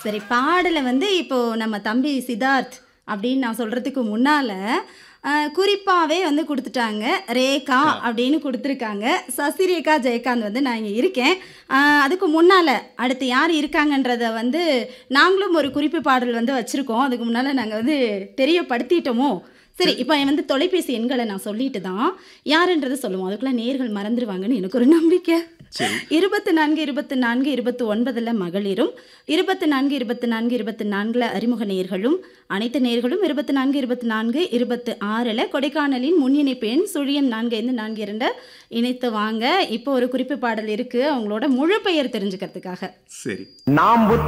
சரி பாடலை வந்து இப்போ நம்ம தம்பி சித்தார்த் அப்படின்னு நான் சொல்கிறதுக்கு முன்னால் குறிப்பாகவே வந்து கொடுத்துட்டாங்க ரேகா அப்படின்னு கொடுத்துருக்காங்க சசிரேகா ஜெயகாந்த் வந்து நான் இங்கே இருக்கேன் அஹ், அதுக்கு முன்னால் அடுத்து யார் இருக்காங்கன்றத வந்து நாங்களும் ஒரு குறிப்பு பாடல் வந்து வச்சுருக்கோம் அதுக்கு முன்னால் நாங்கள் வந்து தெரியப்படுத்திட்டோமோ சரி இப்போ வந்து தொலைபேசி எண்களை நான் சொல்லிட்டு தான் யாருன்றதை சொல்லுவோம் அதுக்குள்ளே நேர்கள் மறந்துடுவாங்கன்னு எனக்கு ஒரு நம்பிக்கை சரி இருபத்தி நான்கு இருபத்தி நான்கு இருபத்தி ஒன்பதில் மகளிரும் இருபத்தி நான்கு இருபத்தி நான்கு இருபத்தி நான்கில் அறிமுக நேர்களும் அனைத்து நேர்களும் இருபத்தி நான்கு இருபத்தி நான்கு இருபத்தி ஆறில் கொடைக்கானலின் முன் இணைப்பு எண் சுழியம் நான்கு ஐந்து நான்கு இரண்டு இணைத்து வாங்க இப்போ ஒரு குறிப்பு பாடல் இருக்குது அவங்களோட முழு பெயர் தெரிஞ்சுக்கிறதுக்காக சரி நாம்